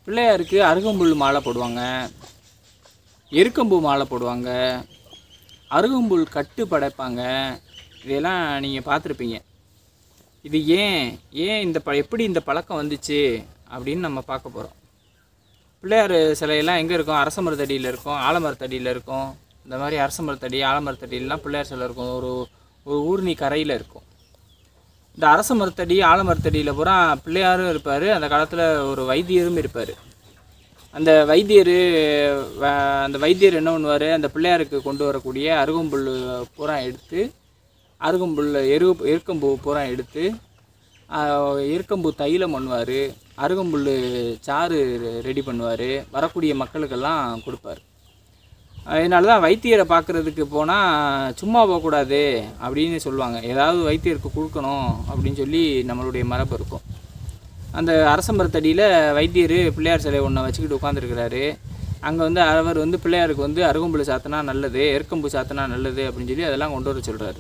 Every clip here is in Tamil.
பிள்ளையாருக்கு அருகம்புல் மாலை போடுவாங்க எருக்கம்பூ மாலை போடுவாங்க அருகம்புல் கட்டு படைப்பாங்க இதெல்லாம் நீங்கள் பார்த்துருப்பீங்க இது ஏன் ஏன் இந்த ப எப்படி இந்த பழக்கம் வந்துச்சு அப்படின்னு நம்ம பார்க்க போகிறோம் பிள்ளையார் சிலையெல்லாம் எங்கே இருக்கும் அரச மரத்தடியில் இருக்கும் ஆலமரத்தடியில் இருக்கும் இந்த மாதிரி அரச மரத்தடி ஆலமரத்தடியிலலாம் பிள்ளையார் சிலை இருக்கும் ஒரு ஒரு ஊர்னி கரையில் இருக்கும் இந்த அரச மரத்தடி ஆலமரத்தடியில் பூரா பிள்ளையாரும் இருப்பார் அந்த காலத்தில் ஒரு வைத்தியரும் இருப்பார் அந்த வைத்தியர் அந்த வைத்தியர் என்ன பண்ணுவார் அந்த பிள்ளையாருக்கு கொண்டு வரக்கூடிய அருகம்புல் பூரா எடுத்து அருகம்புல் எரு எருக்கம்பூ பூரா எடுத்து ஆஹ், எருக்கம்பூ தைலம் பண்ணுவார் அருகம்புல் சாறு ரெடி பண்ணுவார் வரக்கூடிய மக்களுக்கெல்லாம் கொடுப்பார் அதனால தான் வைத்தியரை பார்க்குறதுக்கு போனால் சும்மா போகக்கூடாது அப்படின்னு சொல்லுவாங்க ஏதாவது வைத்தியருக்கு கொடுக்கணும் அப்படின்னு சொல்லி நம்மளுடைய மரபு இருக்கும் அந்த அரசம்பரத்தடியில் வைத்தியர் பிள்ளையார் சிலை ஒன்றை வச்சுக்கிட்டு உட்காந்துருக்கிறாரு அங்கே வந்து அவர் வந்து பிள்ளையாருக்கு வந்து அருகம்புல் சாத்தினா நல்லது எருக்கம்பு சாத்தினா நல்லது அப்படின்னு சொல்லி அதெல்லாம் கொண்டு வர சொல்கிறாரு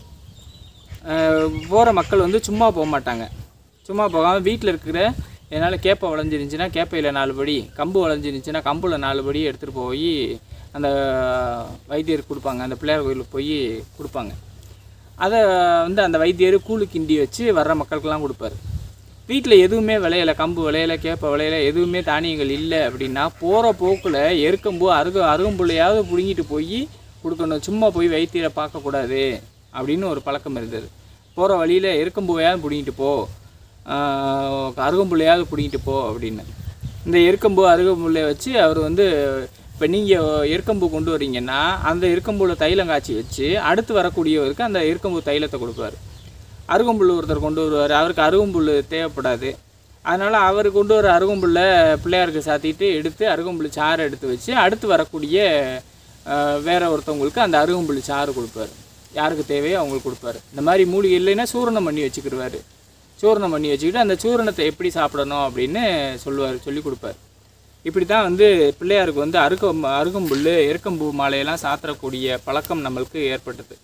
போகிற மக்கள் வந்து சும்மா போக மாட்டாங்க சும்மா போகாமல் வீட்டில் இருக்கிற என்னால் கேப்பை வளைஞ்சிருந்துச்சின்னா கேப்பையில் நாலு படி கம்பு வளைஞ்சிருந்துச்சின்னா கம்பில் நாலு படி எடுத்துகிட்டு போய் அந்த வைத்தியருக்கு கொடுப்பாங்க அந்த பிள்ளையார் கோயிலுக்கு போய் கொடுப்பாங்க அதை வந்து அந்த வைத்தியர் கூழு கிண்டி வச்சு வர்ற மக்களுக்கெல்லாம் கொடுப்பாரு வீட்டில் எதுவுமே விளையல கம்பு விளையல கேப்ப விளையல எதுவுமே தானியங்கள் இல்லை அப்படின்னா போகிற போக்கில் எருக்கம்பு அருகு அருகம்புள்ளையாவது பிடுங்கிட்டு போய் கொடுக்கணும் சும்மா போய் வைத்தியரை பார்க்கக்கூடாது அப்படின்னு ஒரு பழக்கம் இருந்தது போகிற வழியில் எருக்கம்பூவையாவது பிடிங்கிட்டு போ ஆஹ் அருகம்புள்ளையாவது பிடிங்கிட்டு போ அப்படின்னு இந்த எருக்கம்பூ அருகம்புல்லை வச்சு அவர் வந்து இப்போ நீங்கள் எருக்கம்பூ கொண்டு வரீங்கன்னா அந்த எருக்கம்பூவில் தைலம் காய்ச்சி வச்சு அடுத்து வரக்கூடியவருக்கு அந்த எருக்கம்பூ தைலத்தை கொடுப்பாரு அருகம்புல் ஒருத்தர் கொண்டு வருவார் அவருக்கு அருகம்புல் தேவைப்படாது அதனால் அவர் கொண்டு வர அருகம்புல்லை பிள்ளையாருக்கு சாத்திட்டு எடுத்து அருகம்புல் சாறு எடுத்து வச்சு அடுத்து வரக்கூடிய ஆஹ், வேற ஒருத்தவங்களுக்கு அந்த அருகம்புல் சாறு கொடுப்பாரு யாருக்கு தேவையோ அவங்களுக்கு கொடுப்பாரு இந்த மாதிரி மூலிகை இல்லைன்னா சூரணம் பண்ணி வச்சுக்கிடுவாரு சூரணம் பண்ணி வச்சுக்கிட்டு அந்த சூரணத்தை எப்படி சாப்பிடணும் அப்படின்னு சொல்லுவார் சொல்லி கொடுப்பார் இப்படி தான் வந்து பிள்ளையாருக்கு வந்து அருகம் அருகம்புல் எருக்கம்பூ மாலையெல்லாம் சாத்திரக்கூடிய பழக்கம் நம்மளுக்கு ஏற்பட்டது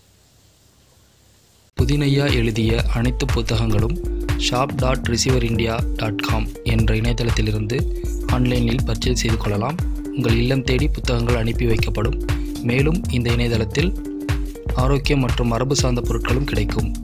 புதினையா எழுதிய அனைத்து புத்தகங்களும் shop dot receiver India dot com என்ற இணையதளத்திலிருந்து ஆன்லைனில் பர்ச்சேஸ் செய்து கொள்ளலாம் உங்கள் இல்லம் தேடி புத்தகங்கள் அனுப்பி வைக்கப்படும் மேலும் இந்த இணையதளத்தில் ஆரோக்கியம் மற்றும் மரபு சார்ந்த பொருட்களும் கிடைக்கும்